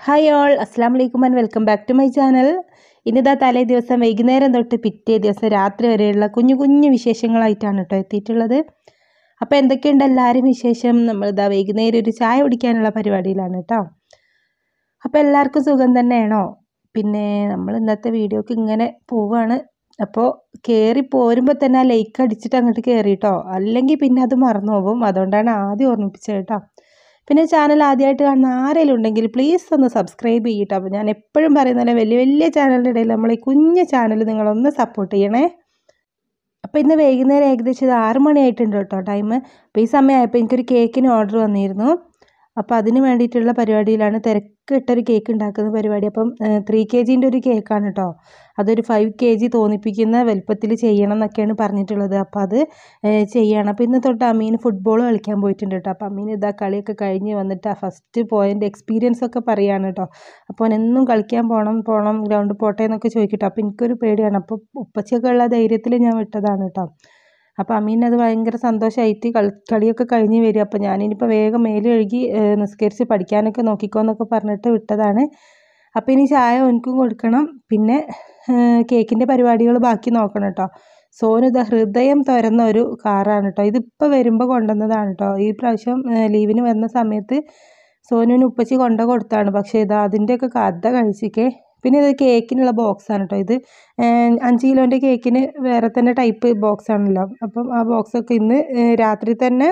hi all അസ്സാം വലൈക്കും and welcome back to my channel ഇന്നിതാ തലേ ദിവസം വൈകുന്നേരം തൊട്ട് പിറ്റേ ദിവസം രാത്രി വരെയുള്ള കുഞ്ഞു കുഞ്ഞു വിശേഷങ്ങളായിട്ടാണ് കേട്ടോ എത്തിയിട്ടുള്ളത് അപ്പോൾ എന്തൊക്കെയുണ്ട് എല്ലാവരും വിശേഷം നമ്മളിതാ വൈകുന്നേരം ഒരു ചായ കുടിക്കാനുള്ള പരിപാടിയിലാണ് കേട്ടോ അപ്പോൾ എല്ലാവർക്കും സുഖം തന്നെയാണോ പിന്നെ നമ്മൾ ഇന്നത്തെ വീഡിയോക്ക് ഇങ്ങനെ പോവാണ് അപ്പോൾ കയറി പോരുമ്പോൾ തന്നെ ആ ലൈക്ക് അടിച്ചിട്ട് അങ്ങോട്ട് കയറി കേട്ടോ അല്ലെങ്കിൽ പിന്നെ അത് മറന്നു പോകും അതുകൊണ്ടാണ് ആദ്യം ഓർമ്മിപ്പിച്ചത് കേട്ടോ പിന്നെ ചാനൽ ആദ്യമായിട്ട് കാണുന്ന ആരെങ്കിലും ഉണ്ടെങ്കിൽ പ്ലീസ് ഒന്ന് സബ്സ്ക്രൈബ് ചെയ്യട്ടോ അപ്പോൾ ഞാൻ എപ്പോഴും പറയുന്ന പോലെ വലിയ വലിയ ചാനലിൻ്റെ ഇടയിൽ നമ്മൾ ഈ കുഞ്ഞു ചാനൽ നിങ്ങളൊന്ന് സപ്പോർട്ട് ചെയ്യണേ അപ്പോൾ ഇന്ന് വൈകുന്നേരം ഏകദേശം ഇത് ആറ് മണിയായിട്ടുണ്ട് കേട്ടോ ടൈം അപ്പോൾ ഈ സമയമായപ്പോൾ എനിക്കൊരു കേക്കിന് ഓർഡർ വന്നിരുന്നു അപ്പോൾ അതിന് വേണ്ടിയിട്ടുള്ള പരിപാടിയിലാണ് തിരക്കിട്ടൊരു കേക്ക് ഉണ്ടാക്കുന്ന പരിപാടി അപ്പം ത്രീ കെ ജീൻ്റെ ഒരു കേക്കാണ് കേട്ടോ അതൊരു ഫൈവ് കെ ജി തോന്നിപ്പിക്കുന്ന വലുപ്പത്തിൽ ചെയ്യണം എന്നൊക്കെയാണ് പറഞ്ഞിട്ടുള്ളത് അപ്പോൾ അത് ഏഹ് ചെയ്യണം അപ്പോൾ ഇന്ന് തൊട്ട് അമീൻ ഫുട്ബോൾ കളിക്കാൻ പോയിട്ടുണ്ട് കേട്ടോ അപ്പോൾ അമീൻ ഇതാ കളിയൊക്കെ കഴിഞ്ഞ് വന്നിട്ട് ആ ഫസ്റ്റ് പോയിൻ്റ് എക്സ്പീരിയൻസ് ഒക്കെ പറയുകയാണ് കേട്ടോ അപ്പോൾ അവൻ എന്നും കളിക്കാൻ പോകണം പോകണം ഗ്രൗണ്ടിൽ പോട്ടെ എന്നൊക്കെ ചോദിക്കട്ടോ അപ്പോൾ എനിക്കൊരു പേടിയാണ് അപ്പോൾ ഉപ്പച്ചയൊക്കെ ഉള്ള ധൈര്യത്തിൽ ഞാൻ വിട്ടതാണ് കേട്ടോ അപ്പോൾ അമീൻ അത് ഭയങ്കര സന്തോഷമായിട്ട് കളി കളിയൊക്കെ കഴിഞ്ഞ് വരും അപ്പോൾ ഞാനിനിപ്പോൾ വേഗം മേല് കഴുകി ഏഹ് നിസ്കരിച്ച് പഠിക്കാനൊക്കെ നോക്കിക്കോ എന്നൊക്കെ പറഞ്ഞിട്ട് വിട്ടതാണ് അപ്പോൾ ഇനി ചായ എനിക്കും കൊടുക്കണം പിന്നെ കേക്കിൻ്റെ പരിപാടികൾ ബാക്കി നോക്കണം കേട്ടോ സോനു ഇത് ഹൃദയം തുറന്ന ഒരു കാറാണ് കേട്ടോ ഇതിപ്പോൾ വരുമ്പോൾ കൊണ്ടുവന്നതാണ് കേട്ടോ ഈ പ്രാവശ്യം ഏഹ് ലീവിന് വന്ന സമയത്ത് സോനുവിന് ഉപ്പച്ചി കൊണ്ട കൊടുത്താണ് പക്ഷേ ഇത് അതിൻ്റെയൊക്കെ കഥ കഴിച്ചിക്കേ പിന്നെ ഇത് കേക്കിനുള്ള ബോക്സാണ് കേട്ടോ ഇത് ഏഹ് അഞ്ച് കിലോൻ്റെ കേക്കിന് വേറെ തന്നെ ടൈപ്പ് ബോക്സ് ആണല്ലോ അപ്പം ആ ബോക്സൊക്കെ ഇന്ന് ഏഹ് രാത്രി തന്നെ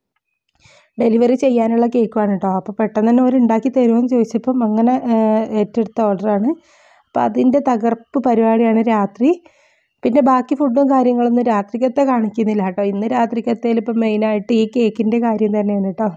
ഡെലിവറി ചെയ്യാനുള്ള കേക്കുമാണ് കേട്ടോ അപ്പോൾ പെട്ടെന്ന് തന്നെ അവർ ഉണ്ടാക്കി തരുമോയെന്ന് ചോദിച്ചപ്പം അങ്ങനെ ഏഹ് ഏറ്റെടുത്ത ഓർഡറാണ് അപ്പോൾ അതിൻ്റെ തകർപ്പ് പരിപാടിയാണ് രാത്രി പിന്നെ ബാക്കി ഫുഡും കാര്യങ്ങളൊന്നും രാത്രിക്കത്തെ കാണിക്കുന്നില്ല കേട്ടോ ഇന്ന് രാത്രിക്കത്തേൽ ഇപ്പം മെയിനായിട്ട് ഈ കേക്കിൻ്റെ കാര്യം തന്നെയാണ് കേട്ടോ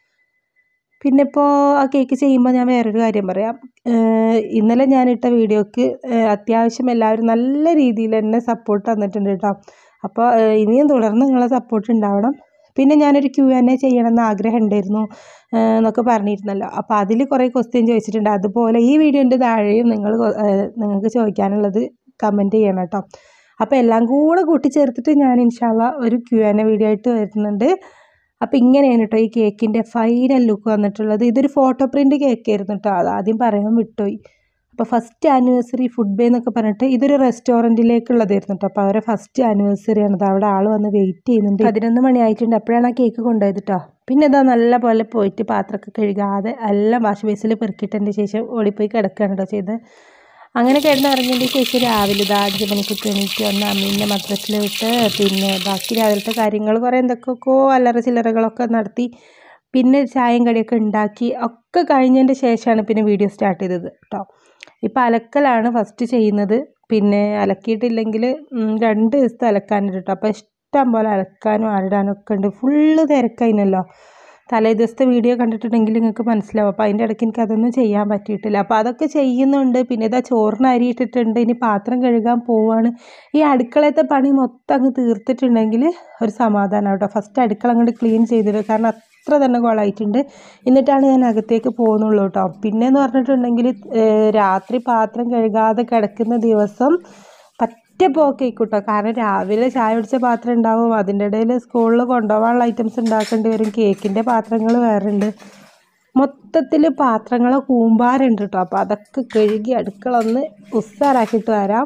പിന്നെ ഇപ്പോൾ ആ കേക്ക് ചെയ്യുമ്പോൾ ഞാൻ വേറൊരു കാര്യം പറയാം ഏഹ് ഇന്നലെ ഞാനിട്ട വീഡിയോക്ക് ഏഹ് അത്യാവശ്യം എല്ലാവരും നല്ല രീതിയിൽ എന്നെ സപ്പോർട്ട് തന്നിട്ടുണ്ട് കേട്ടോ അപ്പോൾ ഏഹ് ഇനിയും തുടർന്ന് നിങ്ങളെ സപ്പോർട്ട് ഉണ്ടാവണം പിന്നെ ഞാനൊരു ക്യു എൻ എ ചെയ്യണമെന്ന് ആഗ്രഹം ഉണ്ടായിരുന്നു ഏഹ് എന്നൊക്കെ പറഞ്ഞിരുന്നല്ലോ അപ്പോൾ അതിൽ കുറേ ക്വസ്റ്റ്യൻ ചോദിച്ചിട്ടുണ്ട് അതുപോലെ ഈ വീഡിയോൻ്റെ താഴെയും നിങ്ങൾ നിങ്ങൾക്ക് ചോദിക്കാനുള്ളത് കമൻറ്റ് ചെയ്യണം കേട്ടോ അപ്പോൾ എല്ലാം കൂടെ കൂട്ടിച്ചേർത്തിട്ട് ഞാൻ ഇൻഷാല്ല ഒരു ക്യു എൻ എ വീഡിയോ ആയിട്ട് വരുന്നുണ്ട് അപ്പോൾ ഇങ്ങനെയാണ് കേട്ടോ ഈ കേക്കിൻ്റെ ഫൈനൽ ലുക്ക് വന്നിട്ടുള്ളത് ഇതൊരു ഫോട്ടോ പ്രിൻ്റ് കേക്കായിരുന്നു കേട്ടോ അത് ആദ്യം പറയാൻ വിട്ടുപോയി അപ്പോൾ ഫസ്റ്റ് ആനിവേഴ്സറി ഫുഡ് ബേ എന്നൊക്കെ പറഞ്ഞിട്ട് ഇതൊരു റെസ്റ്റോറൻറ്റിലേക്കുള്ളതായിരുന്നു കേട്ടോ അപ്പോൾ അവരെ ഫസ്റ്റ് ആനിവേഴ്സറി ആണ് അവിടെ ആൾ വന്ന് വെയിറ്റ് ചെയ്യുന്നുണ്ട് പതിനൊന്ന് മണി ആയിട്ടുണ്ട് അപ്പോഴാണ് ആ കേക്ക് കൊണ്ടുപോയത് കേട്ടോ പിന്നെ ഇതാ നല്ല പോലെ പോയിട്ട് പാത്രമൊക്കെ കഴുകാതെ എല്ലാം വാഷ് ബേസിൽ പെറുക്കിയിട്ടതിൻ്റെ ശേഷം ഓടിപ്പോയി കിടക്കുകയാണ് കേട്ടോ ചെയ്ത് അങ്ങനെ കിടന്ന് ഇറങ്ങിയതിൻ്റെ ശേഷം രാവിലെ ഇതാ അഞ്ച് മണിക്ക് എണീറ്റ് വന്ന് അമ്മീനെ മദ്രസിൽ വിട്ട് പിന്നെ ബാക്കി രാവിലത്തെ കാര്യങ്ങൾ കുറേ എന്തൊക്കെയൊക്കെയോ അല്ലറ ചില്ലറകളൊക്കെ നടത്തി പിന്നെ ചായയും കടിയൊക്കെ ഉണ്ടാക്കി ഒക്കെ കഴിഞ്ഞതിൻ്റെ ശേഷമാണ് പിന്നെ വീഡിയോ സ്റ്റാർട്ട് ചെയ്തത് കേട്ടോ ഇപ്പോൾ അലക്കലാണ് ഫസ്റ്റ് ചെയ്യുന്നത് പിന്നെ അലക്കിയിട്ടില്ലെങ്കിൽ രണ്ട് ദിവസത്തെ അലക്കാനുണ്ട് കേട്ടോ അപ്പോൾ ഇഷ്ടം പോലെ അലക്കാനും ആരിടാനും ഒക്കെ ഉണ്ട് ഫുള്ള് തിരക്കതിനല്ലോ തലേ ദിവസത്തെ വീഡിയോ കണ്ടിട്ടുണ്ടെങ്കിൽ നിങ്ങൾക്ക് മനസ്സിലാവും അപ്പോൾ അതിൻ്റെ ഇടയ്ക്ക് എനിക്ക് അതൊന്നും ചെയ്യാൻ പറ്റിയിട്ടില്ല അപ്പോൾ അതൊക്കെ ചെയ്യുന്നുണ്ട് പിന്നെ ഇതാ ചോറിന് അരി ഇട്ടിട്ടുണ്ട് ഇനി പാത്രം കഴുകാൻ പോവാണ് ഈ അടുക്കളത്തെ പണി മൊത്തം അങ്ങ് തീർത്തിട്ടുണ്ടെങ്കിൽ ഒരു സമാധാനം കേട്ടോ ഫസ്റ്റ് അടുക്കള അങ്ങോട്ട് ക്ലീൻ ചെയ്തിട്ട് കാരണം അത്ര തന്നെ കുളമായിട്ടുണ്ട് എന്നിട്ടാണ് ഞാൻ അകത്തേക്ക് പോകുന്നുള്ളൂ കേട്ടോ പിന്നെയെന്ന് പറഞ്ഞിട്ടുണ്ടെങ്കിൽ രാത്രി പാത്രം കഴുകാതെ കിടക്കുന്ന ദിവസം പറ്റ പോക്കേക്കൂട്ടോ കാരണം രാവിലെ ചായ കുടിച്ച പാത്രം ഉണ്ടാവും അതിൻ്റെ ഇടയിൽ സ്കൂളിൽ കൊണ്ടുപോകാനുള്ള ഐറ്റംസ് ഉണ്ടാക്കേണ്ടി വരും കേക്കിൻ്റെ പാത്രങ്ങൾ വേറെ ഉണ്ട് മൊത്തത്തിൽ പാത്രങ്ങൾ കൂമ്പാരുണ്ട് കേട്ടോ അപ്പോൾ അതൊക്കെ കഴുകി അടുക്കള ഒന്ന് ഉസ്സാറാക്കിയിട്ട് വരാം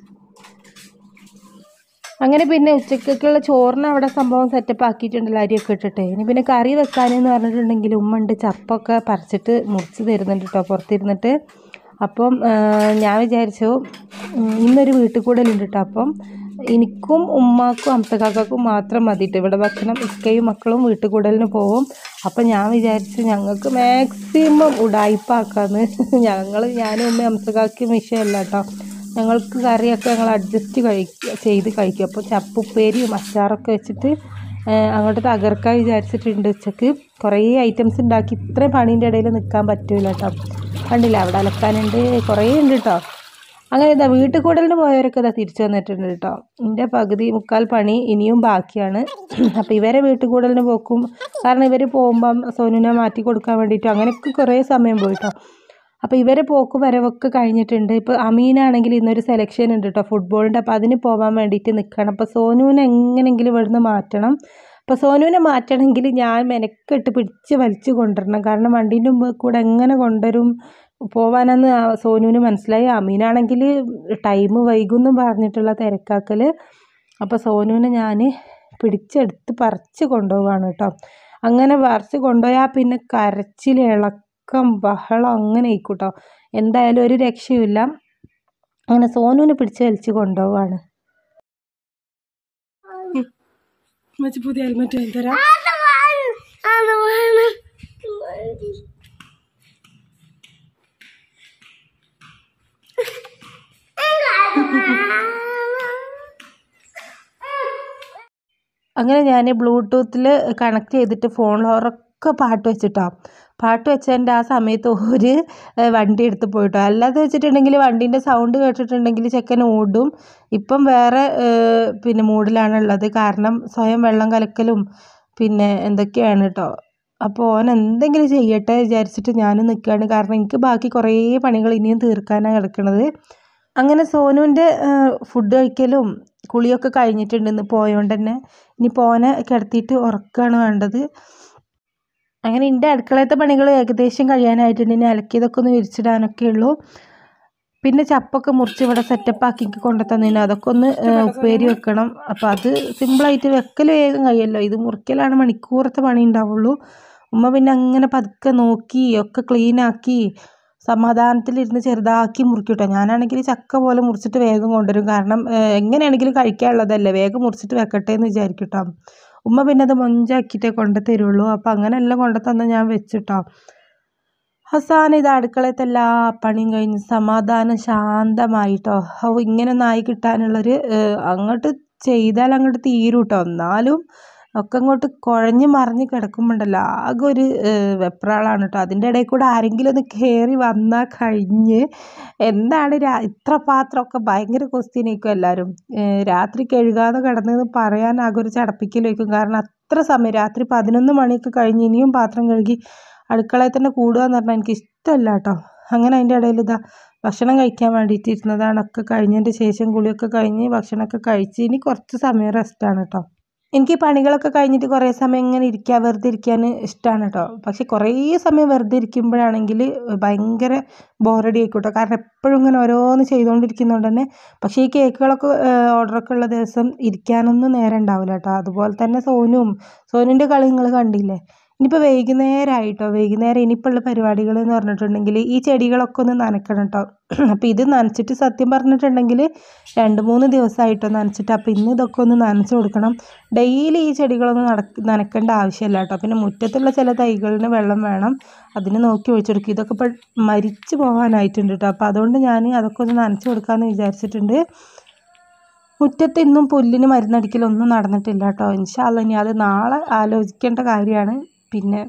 അങ്ങനെ പിന്നെ ഉച്ചക്കൊക്കെയുള്ള ചോറിന് അവിടെ സംഭവം സെറ്റപ്പ് ആക്കിയിട്ടുണ്ടല്ലോ അരിയൊക്കെ ഇട്ടിട്ട് ഇനി പിന്നെ കറി വെക്കാനെന്ന് പറഞ്ഞിട്ടുണ്ടെങ്കിൽ ഉമ്മ ഉണ്ട് ചപ്പൊക്കെ പറിച്ചിട്ട് മുറിച്ച് തരുന്നുണ്ട് കേട്ടോ പുറത്തിരുന്നിട്ട് അപ്പം ഞാൻ വിചാരിച്ചു ഇന്നൊരു വീട്ടിൽ കൂടലുണ്ട് കേട്ടോ അപ്പം എനിക്കും ഉമ്മാക്കും അംസക്കാക്കും മാത്രം മതിയിട്ട് ഇവിടെ ഭക്ഷണം ഇക്കയും മക്കളും വീട്ടിൽ കൂടലിന് പോവും അപ്പം ഞാൻ വിചാരിച്ചു ഞങ്ങൾക്ക് മാക്സിമം ഉടായ്പാക്കാന്ന് ഞങ്ങൾ ഞാനും ഉമ്മ അംസക്കാക്കും വിഷയമല്ല കേട്ടോ ഞങ്ങൾക്ക് കറിയൊക്കെ ഞങ്ങൾ അഡ്ജസ്റ്റ് കഴിക്കുക ചെയ്ത് കഴിക്കും അപ്പോൾ ചപ്പുപ്പേരിയും അച്ചാറൊക്കെ വെച്ചിട്ട് അങ്ങോട്ട് തകർക്കാൻ വിചാരിച്ചിട്ടുണ്ട് ഉച്ചക്ക് കുറേ ഐറ്റംസ് ഉണ്ടാക്കി ഇത്രയും പണീൻ്റെ ഇടയിൽ നിൽക്കാൻ പറ്റില്ല കേട്ടോ കണ്ടില്ല അവിടെ അലക്കാനുണ്ട് കുറേ ഉണ്ട് കേട്ടോ അങ്ങനെ ഇതാ വീട്ടിൽ കൂടലിന് പോയവരൊക്കെ ഇതാ തിരിച്ചു വന്നിട്ടുണ്ട് കേട്ടോ എൻ്റെ പകുതി മുക്കാൽ പണി ഇനിയും ബാക്കിയാണ് അപ്പോൾ ഇവരെ വീട്ടിൽ കൂടലിന് പോക്കും കാരണം ഇവർ പോകുമ്പം സോനുവിനെ മാറ്റി കൊടുക്കാൻ വേണ്ടിയിട്ടും അങ്ങനെയൊക്കെ കുറേ സമയം പോയിട്ടോ അപ്പോൾ ഇവരെ പോക്ക് വരവൊക്കെ കഴിഞ്ഞിട്ടുണ്ട് ഇപ്പോൾ അമീനാണെങ്കിൽ ഇന്നൊരു സെലക്ഷൻ ഉണ്ട് കേട്ടോ ഫുട്ബോളിൻ്റെ അപ്പോൾ അതിന് പോകാൻ വേണ്ടിയിട്ട് നിൽക്കണം അപ്പോൾ സോനുവിനെ എങ്ങനെയെങ്കിലും ഇവിടുന്ന് മാറ്റണം അപ്പോൾ സോനുവിനെ മാറ്റണമെങ്കിൽ ഞാൻ മെനക്കെട്ട് പിടിച്ച് വലിച്ച് കൊണ്ടുവരണം കാരണം വണ്ടീൻ്റെ മുമ്പ് കൂടെ എങ്ങനെ കൊണ്ടുവരും പോവാനെന്ന് ആ സോനുവിന് മനസ്സിലായി അമീനാണെങ്കിൽ ടൈം വൈകുമെന്നും പറഞ്ഞിട്ടുള്ള തിരക്കാക്കൽ അപ്പോൾ സോനുവിനെ ഞാൻ പിടിച്ചെടുത്ത് പറിച്ച് കൊണ്ടുപോവാണ് കേട്ടോ അങ്ങനെ പറിച്ച് കൊണ്ടുപോയാൽ പിന്നെ കരച്ചിൽ ഇളക്കം ബഹളം അങ്ങനെ ആയിക്കൂട്ടോ എന്തായാലും ഒരു രക്ഷയുമില്ല അങ്ങനെ സോനുവിനെ പിടിച്ച് വലിച്ച് കൊണ്ടുപോവാണ് പുതിയ ഹെൽമെറ്റ് വാങ്ങി തരാം അങ്ങനെ ഞാൻ ബ്ലൂടൂത്തിൽ കണക്ട് ചെയ്തിട്ട് ഫോണിൽ ഉറക്കെ പാട്ട് വെച്ചിട്ടോ പാട്ട് വെച്ചതിൻ്റെ ആ സമയത്ത് ഒരു ഏഹ്, വണ്ടി എടുത്ത് പോയിട്ടോ അല്ലാതെ വെച്ചിട്ടുണ്ടെങ്കിൽ വണ്ടീൻ്റെ സൗണ്ട് കേട്ടിട്ടുണ്ടെങ്കിൽ ചെക്കൻ ഓടും ഇപ്പം വേറെ ഏഹ്, പിന്നെ മൂഡിലാണ് ഉള്ളത് കാരണം സ്വയം വെള്ളം കലക്കലും പിന്നെ എന്തൊക്കെയാണ് കേട്ടോ അപ്പോൾ ഓൻ എന്തെങ്കിലും ചെയ്യട്ടെ വിചാരിച്ചിട്ട് ഞാൻ നിൽക്കുകയാണ് കാരണം എനിക്ക് ബാക്കി കുറേ പണികൾ ഇനിയും തീർക്കാനാണ് കിടക്കുന്നത് അങ്ങനെ സോനുവിൻ്റെ ഫുഡ് കഴിക്കലും കുളിയൊക്കെ കഴിഞ്ഞിട്ടുണ്ട് ഇന്ന് പോയോണ്ട് തന്നെ ഇനി പോനെ കിടത്തിയിട്ട് ഉറക്കമാണ് വേണ്ടത് അങ്ങനെ എൻ്റെ അടുക്കളത്തെ പണികൾ ഏകദേശം കഴിയാനായിട്ടുണ്ട് ഇനി അലക്കിയതൊക്കെ ഒന്ന് വിരിച്ചിടാനൊക്കെ ഉള്ളൂ പിന്നെ ചപ്പൊക്കെ മുറിച്ച് ഇവിടെ സെറ്റപ്പ് ആക്കി കൊണ്ടു തന്നതിന് അതൊക്കെ ഒന്ന് ഏഹ്, ഉപ്പേരി വെക്കണം അപ്പോൾ അത് സിമ്പിളായിട്ട് വെക്കൽ വേഗം കഴിയല്ലോ ഇത് മുറിക്കലാണ് മണിക്കൂറത്തെ പണി ഉണ്ടാവുള്ളൂ ഉമ്മ പിന്നെ അങ്ങനെ പതുക്കെ നോക്കി ഒക്കെ ക്ലീൻ ആക്കി സമാധാനത്തിലിരുന്ന് ചെറുതാക്കി മുറിക്കും കേട്ടോ ഞാനാണെങ്കിൽ ചക്ക പോലെ മുറിച്ചിട്ട് വേഗം കൊണ്ടുവരും കാരണം ഏഹ്, എങ്ങനെയാണെങ്കിലും കഴിക്കാനുള്ളതല്ലേ വേഗം മുറിച്ചിട്ട് വെക്കട്ടെ എന്ന് വിചാരിക്കും കേട്ടോ ഉമ്മ പിന്നെ അത് മൊഞ്ചാക്കിയിട്ടേ കൊണ്ടു തരുള്ളൂ അപ്പോൾ അങ്ങനെ എല്ലാം കൊണ്ടു തന്നെ ഞാൻ വെച്ചിട്ടോ അവസാനം ഇത് അടുക്കളത്തെ എല്ലാ പണിയും കഴിഞ്ഞ് സമാധാനം ശാന്തമായിട്ടോ ഓ ഇങ്ങനെ ഒന്നും ആയി കിട്ടാനുള്ളൊരു ഏഹ്, അങ്ങോട്ട് ചെയ്താൽ അങ്ങോട്ട് തീരും കേട്ടോ എന്നാലും ഒക്കെ അങ്ങോട്ട് കുഴഞ്ഞ് മറിഞ്ഞ് കിടക്കുമ്പോണ്ടല്ലോ ആകെ ഒരു ഏഹ്, വെപ്രാളാണ് കേട്ടോ അതിൻ്റെ ഇടയിൽ കൂടെ ആരെങ്കിലും ഒന്ന് കയറി വന്നാൽ കഴിഞ്ഞ് എന്താണ് രാ ഇത്ര പാത്രമൊക്കെ ഭയങ്കര ക്വസ്റ്റ്യനായിരിക്കും എല്ലാവരും ഏഹ്, രാത്രി കഴുകാതെ കിടന്നതെന്ന് പറയാൻ ആകെ ഒരു ചടപ്പിക്കലായിരിക്കും കാരണം അത്ര സമയം രാത്രി പതിനൊന്ന് മണിയൊക്കെ കഴിഞ്ഞ് ഇനിയും പാത്രം കഴുകി അടുക്കളയിൽ തന്നെ കൂടുക എന്ന് പറഞ്ഞാൽ എനിക്ക് ഇഷ്ടമല്ല കേട്ടോ അങ്ങനെ അതിൻ്റെ ഇടയിൽ ഇതാ ഭക്ഷണം കഴിക്കാൻ വേണ്ടിയിട്ട് ഇരുന്നതാണ് ഒക്കെ കഴിഞ്ഞതിൻ്റെ ശേഷം കുളിയൊക്കെ കഴിഞ്ഞ് ഭക്ഷണമൊക്കെ കഴിച്ച് ഇനി കുറച്ച് സമയം റെസ്റ്റാണ് കേട്ടോ എനിക്ക് ഈ പണികളൊക്കെ കഴിഞ്ഞിട്ട് കുറേ സമയം ഇങ്ങനെ ഇരിക്കുക വെറുതെ ഇരിക്കാൻ ഇഷ്ടമാണ് കേട്ടോ പക്ഷെ കുറേ സമയം വെറുതെ ഇരിക്കുമ്പോഴാണെങ്കിൽ ഭയങ്കര ബോറടി ആയിക്കോട്ടെ കാരണം എപ്പോഴും ഇങ്ങനെ ഓരോന്ന് ചെയ്തുകൊണ്ടിരിക്കുന്നതുകൊണ്ട് തന്നെ പക്ഷേ ഈ കേക്കുകളൊക്കെ ഓർഡറൊക്കെ ഉള്ള ദിവസം ഇരിക്കാനൊന്നും നേരം ഉണ്ടാവില്ല കേട്ടോ അതുപോലെ തന്നെ സോനുവും സോനുവിൻ്റെ കളി നിങ്ങൾ കണ്ടില്ലേ ഇനിയിപ്പോൾ വൈകുന്നേരമായിട്ടോ വൈകുന്നേരം ഇനിയിപ്പോൾ ഉള്ള പരിപാടികൾ എന്ന് പറഞ്ഞിട്ടുണ്ടെങ്കിൽ ഈ ചെടികളൊക്കെ ഒന്ന് നനയ്ക്കണം കേട്ടോ അപ്പോൾ ഇത് നനച്ചിട്ട് സത്യം പറഞ്ഞിട്ടുണ്ടെങ്കിൽ രണ്ട് മൂന്ന് ദിവസമായിട്ടോ നനച്ചിട്ട് അപ്പോൾ ഇന്ന് ഇതൊക്കെ ഒന്ന് നനച്ച് കൊടുക്കണം ഡെയിലി ഈ ചെടികളൊന്നും നടക്ക നനക്കേണ്ട ആവശ്യമില്ല കേട്ടോ പിന്നെ മുറ്റത്തുള്ള ചില തൈകളിന് വെള്ളം വേണം അതിന് നോക്കി ഒഴിച്ചു കൊടുക്കും ഇതൊക്കെ ഇപ്പോൾ മരിച്ചു പോകാനായിട്ടുണ്ട് കേട്ടോ അപ്പോൾ അതുകൊണ്ട് ഞാൻ അതൊക്കെ ഒന്ന് നനച്ച് കൊടുക്കാമെന്ന് വിചാരിച്ചിട്ടുണ്ട് മുറ്റത്ത് ഇന്നും പുല്ലിന് മരുന്നടിക്കലൊന്നും നടന്നിട്ടില്ല കേട്ടോ ഇൻഷാല്ല ഇനി അത് നാളെ ആലോചിക്കേണ്ട കാര്യമാണ് പിന്നെ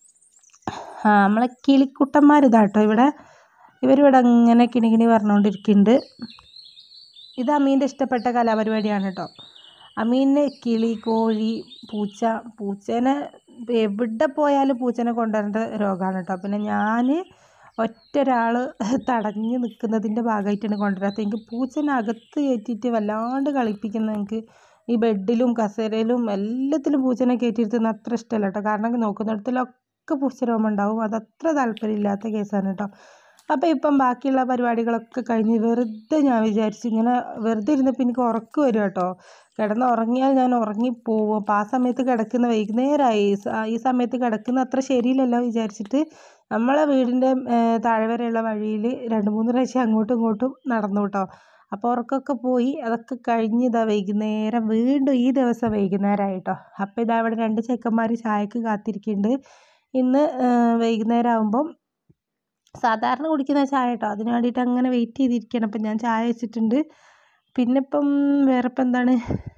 ആ നമ്മളെ കിളിക്കുട്ടന്മാർ ഇതാട്ടോ ഇവിടെ ഇവരിവിടെ അങ്ങനെ കിണികിണി പറഞ്ഞുകൊണ്ടിരിക്കുന്നുണ്ട് ഇത് അമീൻ്റെ ഇഷ്ടപ്പെട്ട കലാപരിപാടിയാണ് കേട്ടോ അമീന് കിളി കോഴി പൂച്ച പൂച്ചേനെ എവിടെ പോയാലും പൂച്ചേനെ കൊണ്ടുവരേണ്ട രോഗമാണ് കേട്ടോ പിന്നെ ഞാൻ ഒറ്റ ഒരാൾ തടഞ്ഞു നിൽക്കുന്നതിൻ്റെ ഭാഗമായിട്ടാണ് കൊണ്ടുവരാത്തത് എനിക്ക് പൂച്ചേനെ അകത്ത് കയറ്റിയിട്ട് വല്ലാണ്ട് കളിപ്പിക്കുന്ന എനിക്ക് ഈ ബെഡിലും കസേരയിലും എല്ലാത്തിലും പൂച്ചേനെ കയറ്റിയിരുത്തുന്ന അത്ര ഇഷ്ടമല്ല കേട്ടോ കാരണം നോക്കുന്നിടത്തിലൊക്കെ പൂച്ചരോമം ഉണ്ടാവും അതത്ര താല്പര്യമില്ലാത്ത കേസാണ് കേട്ടോ അപ്പോൾ ഇപ്പം ബാക്കിയുള്ള പരിപാടികളൊക്കെ കഴിഞ്ഞ് വെറുതെ ഞാൻ വിചാരിച്ചു ഇങ്ങനെ വെറുതെ ഇരുന്നപ്പോൾ എനിക്ക് ഉറക്കം വരും കേട്ടോ കിടന്ന് ഉറങ്ങിയാൽ ഞാൻ ഉറങ്ങിപ്പോവും അപ്പോൾ ആ സമയത്ത് കിടക്കുന്ന വൈകുന്നേരമായി ഈ സ- ഈ സമയത്ത് കിടക്കുന്ന അത്ര ശരിയില്ലല്ലോ വിചാരിച്ചിട്ട് നമ്മളെ വീടിൻ്റെ താഴെ വരെയുള്ള വഴിയിൽ രണ്ട് മൂന്ന് പ്രാവശ്യം അങ്ങോട്ടും ഇങ്ങോട്ടും നടന്നു കേട്ടോ അപ്പോൾ ഉറക്കമൊക്കെ പോയി അതൊക്കെ കഴിഞ്ഞ് ഇതാ വൈകുന്നേരം വീണ്ടും ഈ ദിവസം വൈകുന്നേരമായിട്ടോ അപ്പോൾ ഇതാ ഇവിടെ രണ്ട് ചെക്കന്മാർ ചായക്ക് കാത്തിരിക്കുന്നുണ്ട് ഇന്ന് വൈകുന്നേരം ആകുമ്പം സാധാരണ കുടിക്കുന്ന ചായ കേട്ടോ അതിന് വേണ്ടിയിട്ട് അങ്ങനെ വെയിറ്റ് ചെയ്തിരിക്കുകയാണ് അപ്പം ഞാൻ ചായ വെച്ചിട്ടുണ്ട് പിന്നെ ഇപ്പം വേറെ ഇപ്പം എന്താണ്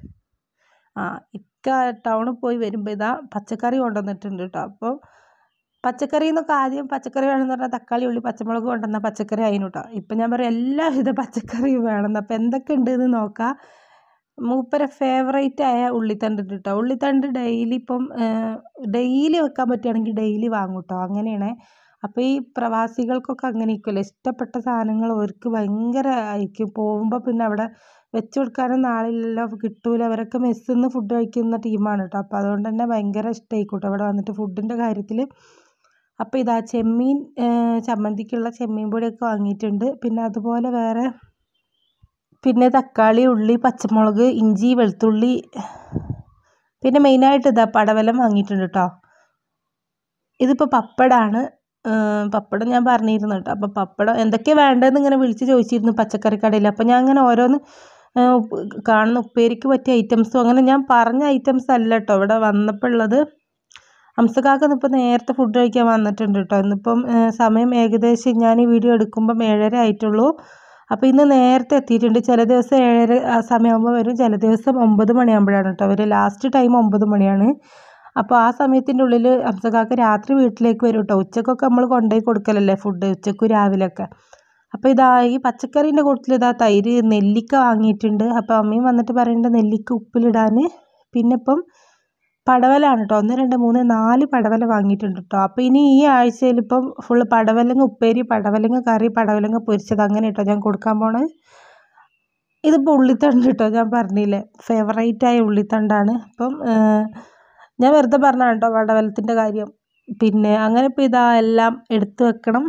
ആ ഇക്ക ടൗണിൽ പോയി വരുമ്പോൾ ഇതാ പച്ചക്കറി കൊണ്ടുവന്നിട്ടുണ്ട് കേട്ടോ അപ്പോൾ പച്ചക്കറി എന്നൊക്കെ ആദ്യം പച്ചക്കറി വേണമെന്ന് പറഞ്ഞാൽ തക്കാളി ഉള്ളി പച്ചമുളക് കൊണ്ടുവന്ന പച്ചക്കറി ആയിരുന്നു കേട്ടോ ഇപ്പം ഞാൻ പറയാം എല്ലാവിധ പച്ചക്കറിയും വേണമെന്ന് അപ്പോൾ എന്തൊക്കെ ഉണ്ട് എന്ന് നോക്കാം മൂപ്പരെ ഫേവറേറ്റ് ആയ ഉള്ളിത്തണ്ട് ഉണ്ട് കേട്ടോ ഉള്ളിത്തണ്ട് ഡെയിലി ഇപ്പം ഡെയിലി വെക്കാൻ പറ്റുകയാണെങ്കിൽ ഡെയിലി വാങ്ങും കേട്ടോ അങ്ങനെയാണ് അപ്പോൾ ഈ പ്രവാസികൾക്കൊക്കെ അങ്ങനെ ഇരിക്കുമല്ലോ ഇഷ്ടപ്പെട്ട സാധനങ്ങൾ അവർക്ക് ഭയങ്കര ആയിരിക്കും പോകുമ്പോൾ പിന്നെ അവിടെ വെച്ച് കൊടുക്കാനും നാളില്ലല്ലോ കിട്ടൂല അവരൊക്കെ മെസ്സിൽ നിന്ന് ഫുഡ് കഴിക്കുന്ന ടീമാണ് കേട്ടോ അപ്പോൾ അതുകൊണ്ട് തന്നെ ഭയങ്കര ഇഷ്ടമായിക്കോട്ടെ ഇവിടെ വന്നിട്ട് ഫുഡിൻ്റെ കാര്യത്തിൽ അപ്പോൾ ഇതാ ചെമ്മീൻ ചമ്മന്തിക്കുള്ള ചെമ്മീൻ പൊടിയൊക്കെ വാങ്ങിയിട്ടുണ്ട് പിന്നെ അതുപോലെ വേറെ പിന്നെ തക്കാളി ഉള്ളി പച്ചമുളക് ഇഞ്ചി വെളുത്തുള്ളി പിന്നെ മെയിനായിട്ട് ഇതാ പടവലം വാങ്ങിയിട്ടുണ്ട് കേട്ടോ ഇതിപ്പോൾ പപ്പടമാണ് പപ്പടം ഞാൻ പറഞ്ഞിരുന്നു കേട്ടോ അപ്പോൾ പപ്പടം എന്തൊക്കെയാണ് വേണ്ടതെന്ന് ഇങ്ങനെ വിളിച്ച് ചോദിച്ചിരുന്നു പച്ചക്കറി കടയിൽ അപ്പോൾ ഞാൻ അങ്ങനെ ഓരോന്ന് കാണുന്ന ഉപ്പേരിക്ക് പറ്റിയ ഐറ്റംസും അങ്ങനെ ഞാൻ പറഞ്ഞ ഐറ്റംസ് അല്ല കേട്ടോ ഇവിടെ വന്നപ്പോൾ ഉള്ളത് ഹംസക്കാക്ക ഇപ്പോൾ നേരത്തെ ഫുഡ് കഴിക്കാൻ വന്നിട്ടുണ്ട് കേട്ടോ ഇന്നിപ്പം സമയം ഏകദേശം ഞാൻ ഈ വീഡിയോ എടുക്കുമ്പം ഏഴര ആയിട്ടുള്ളൂ അപ്പോൾ ഇന്ന് നേരത്തെ എത്തിയിട്ടുണ്ട് ചില ദിവസം ഏഴര ആ സമയമാകുമ്പോൾ വരും ചില ദിവസം ഒമ്പത് മണിയാകുമ്പോഴാണ് കേട്ടോ അവർ ലാസ്റ്റ് ടൈം ഒമ്പത് മണിയാണ് അപ്പോൾ ആ സമയത്തിൻ്റെ ഉള്ളിൽ ഹംസക്കാക്ക രാത്രി വീട്ടിലേക്ക് വരും കേട്ടോ ഉച്ചക്കൊക്കെ നമ്മൾ കൊണ്ടുപോയി കൊടുക്കലല്ലേ ഫുഡ് ഉച്ചക്കും രാവിലെയൊക്കെ അപ്പോൾ ഇതാ ഈ പച്ചക്കറീൻ്റെ കൂട്ടത്തിൽ ഇതാ തൈര് നെല്ലിക്ക വാങ്ങിയിട്ടുണ്ട് അപ്പോൾ അമ്മയും വന്നിട്ട് പറയുന്നുണ്ട് നെല്ലിക്ക ഉപ്പിലിടാൻ പിന്നെ ഇപ്പം പടവലാണ് കേട്ടോ ഒന്ന് രണ്ട് മൂന്ന് നാല് പടവല വാങ്ങിയിട്ടുണ്ട് കേട്ടോ അപ്പോൾ ഇനി ഈ ആഴ്ചയിൽ ഇപ്പം ഫുള്ള് പടവലങ്ങ ഉപ്പേരി പടവലങ്ങ കറി പടവലങ്ങ പൊരിച്ചത് അങ്ങനെ കേട്ടോ ഞാൻ കൊടുക്കാൻ പോണത് ഇതിപ്പോൾ ഉള്ളിത്തണ്ട് കേട്ടോ ഞാൻ പറഞ്ഞില്ലേ ഫേവറേറ്റായ ഉള്ളിത്തണ്ടാണ് അപ്പം ഞാൻ വെറുതെ പറഞ്ഞതാണ് കേട്ടോ പടവലത്തിൻ്റെ കാര്യം പിന്നെ അങ്ങനെ ഇപ്പോൾ ഇതാ എല്ലാം എടുത്തു വെക്കണം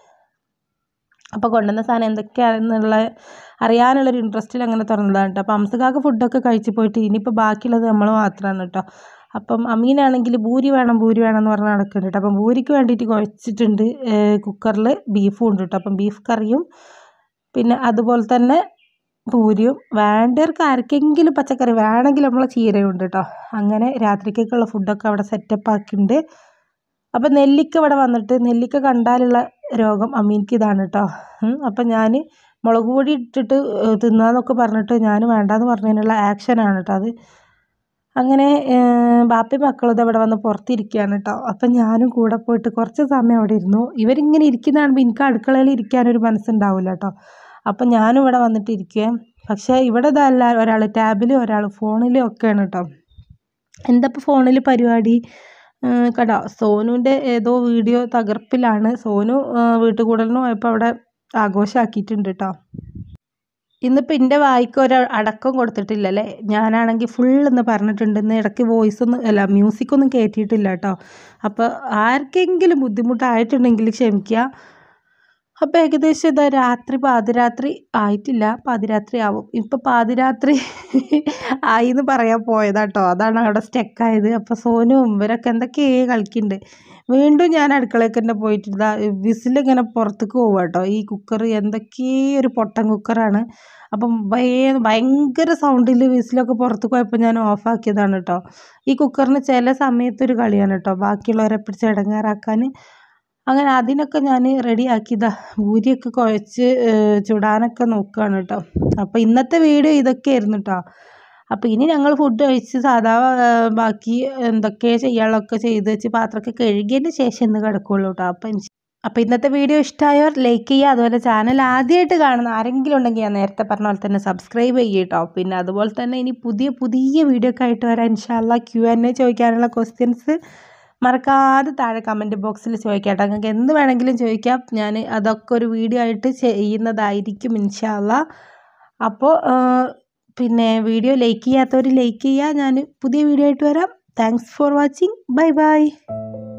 അപ്പോൾ കൊണ്ടുവന്ന സാധനം എന്തൊക്കെയാണെന്നുള്ള അറിയാനുള്ളൊരു ഇൻട്രസ്റ്റിൽ അങ്ങനെ തുറന്നതാണ് കേട്ടോ അപ്പോൾ അംസക്കാക്ക് ഫുഡൊക്കെ കഴിച്ച് പോയിട്ട് ഇനിയിപ്പോൾ ബാക്കിയുള്ളത് നമ്മൾ മാത്രമാണ് കേട്ടോ അപ്പം അമീനാണെങ്കിൽ ഭൂരി വേണം ഭൂരി വേണം എന്ന് പറഞ്ഞ് നടക്കുന്നുണ്ട് കേട്ടോ അപ്പം ഭൂരിക്ക് വേണ്ടിയിട്ട് കുഴച്ചിട്ടുണ്ട് കുക്കറിൽ ബീഫും ഉണ്ട് കേട്ടോ അപ്പം ബീഫ് കറിയും പിന്നെ അതുപോലെ തന്നെ പൂരിയും വേണ്ടവർക്ക് ആർക്കെങ്കിലും പച്ചക്കറി വേണമെങ്കിൽ നമ്മളെ ചീരയും ഉണ്ട് കേട്ടോ അങ്ങനെ രാത്രിക്കൊക്കെയുള്ള ഫുഡൊക്കെ അവിടെ സെറ്റപ്പ് ആക്കിയിട്ടുണ്ട് അപ്പം നെല്ലിക്ക ഇവിടെ വന്നിട്ട് നെല്ലിക്ക കണ്ടാലുള്ള രോഗം അമ്മീനിക്ക് ഇതാണ് കേട്ടോ അപ്പം ഞാൻ മുളക് പൊടി ഇട്ടിട്ട് തിന്നാന്നൊക്കെ പറഞ്ഞിട്ട് ഞാൻ വേണ്ടാന്ന് പറഞ്ഞതിനുള്ള ആക്ഷനാണ് കേട്ടോ അത് അങ്ങനെ ബാപ്പി മക്കളും ഇത് ഇവിടെ വന്ന് പുറത്തിരിക്കുകയാണ് കേട്ടോ അപ്പം ഞാനും കൂടെ പോയിട്ട് കുറച്ച് സമയം അവിടെ ഇരുന്നു ഇവരിങ്ങനെ ഇരിക്കുന്ന കാണുമ്പോൾ എനിക്ക് അടുക്കളയിൽ ഇരിക്കാനൊരു മനസ്സുണ്ടാവില്ല കേട്ടോ അപ്പം ഞാനും ഇവിടെ വന്നിട്ട് ഇരിക്കുക പക്ഷേ ഇവിടെ ഇതല്ല ഒരാൾ ടാബിലും ഒരാൾ ഫോണിലും ഒക്കെയാണ് കേട്ടോ എന്താ ഇപ്പോൾ ഫോണിൽ പരിപാടി കണ്ടോ സോനുവിൻ്റെ ഏതോ വീഡിയോ തകർപ്പിലാണ് സോനു വീട്ടുകൂടലിന് പോയപ്പോൾ അവിടെ ആഘോഷമാക്കിയിട്ടുണ്ട് കേട്ടോ ഇന്നിപ്പോൾ എൻ്റെ വായിക്ക് ഒരു അടക്കം കൊടുത്തിട്ടില്ലല്ലേ ഞാനാണെങ്കിൽ ഫുൾ എന്ന് പറഞ്ഞിട്ടുണ്ട് ഇന്ന് ഇടയ്ക്ക് വോയിസ് ഒന്നും അല്ല മ്യൂസിക് ഒന്നും കയറ്റിയിട്ടില്ല കേട്ടോ അപ്പോൾ ആർക്കെങ്കിലും ബുദ്ധിമുട്ടായിട്ടുണ്ടെങ്കിൽ ക്ഷമിക്കുക അപ്പോൾ ഏകദേശം ഇതാ രാത്രി പാതിരാത്രി ആയിട്ടില്ല പാതിരാത്രി ആവും ഇപ്പോൾ പാതിരാത്രി ആയി എന്ന് പറയാൻ പോയതാട്ടോ അതാണ് അവിടെ സ്റ്റക്കായത് അപ്പോൾ സോനും ഇവരൊക്കെ എന്തൊക്കെയേ കളിക്കുന്നുണ്ട് വീണ്ടും ഞാൻ അടുക്കളയ്ക്ക് തന്നെ പോയിട്ട് ഇതാ വിസിലിങ്ങനെ പുറത്തേക്ക് പോവുക കേട്ടോ ഈ കുക്കർ എന്തൊക്കെയോ ഒരു പൊട്ടൻ കുക്കറാണ് അപ്പം ഭയ ഭയങ്കര സൗണ്ടിൽ വിസിലൊക്കെ പുറത്തേക്ക് പോയപ്പോൾ ഞാൻ ഓഫാക്കിയതാണ് കേട്ടോ ഈ കുക്കറിന് ചില സമയത്തൊരു കളിയാണ് കേട്ടോ ബാക്കിയുള്ളവരെ പിടിച്ച് ഇടങ്ങാറാക്കാൻ അങ്ങനെ അതിനൊക്കെ ഞാൻ റെഡി ആക്കിയതാ ഭൂരിയൊക്കെ കുഴച്ച് ചുടാനൊക്കെ നോക്കുകയാണ് കേട്ടോ അപ്പോൾ ഇന്നത്തെ വീഡിയോ ഇതൊക്കെയായിരുന്നു കേട്ടോ അപ്പോൾ ഇനി ഞങ്ങൾ ഫുഡ് കഴിച്ച് സാധാ ബാക്കി എന്തൊക്കെ ചെയ്യാനുള്ളതൊക്കെ ചെയ്ത് വെച്ച് പാത്രമൊക്കെ കഴുകിയതിന് ശേഷം ഇന്ന് കിടക്കുകയുള്ളൂ കേട്ടോ അപ്പം അപ്പോൾ ഇന്നത്തെ വീഡിയോ ഇഷ്ടമായവർ ലൈക്ക് ചെയ്യുക അതുപോലെ ചാനൽ ആദ്യമായിട്ട് കാണുന്ന ആരെങ്കിലും ഉണ്ടെങ്കിൽ ഞാൻ നേരത്തെ പറഞ്ഞ പോലെ തന്നെ സബ്സ്ക്രൈബ് ചെയ്യുക കേട്ടോ പിന്നെ അതുപോലെ തന്നെ ഇനി പുതിയ പുതിയ വീഡിയോ ഒക്കെ ആയിട്ട് വരാം ഇൻഷാല്ല ക്യു എൻ എ ചോദിക്കാനുള്ള ക്വസ്റ്റ്യൻസ് മറക്കാതെ താഴെ കമൻറ്റ് ബോക്സിൽ ചോദിക്കാം കേട്ടോ നിങ്ങൾക്ക് എന്ത് വേണമെങ്കിലും ചോദിക്കാം ഞാൻ അതൊക്കെ ഒരു വീഡിയോ ആയിട്ട് ചെയ്യുന്നതായിരിക്കും ഇൻഷാല്ല അപ്പോൾ പിന്നെ വീഡിയോ ലൈക്ക് ചെയ്യാത്തവർ ലൈക്ക് ചെയ്യുക ഞാൻ പുതിയ വീഡിയോ ആയിട്ട് വരാം thanks for watching bye by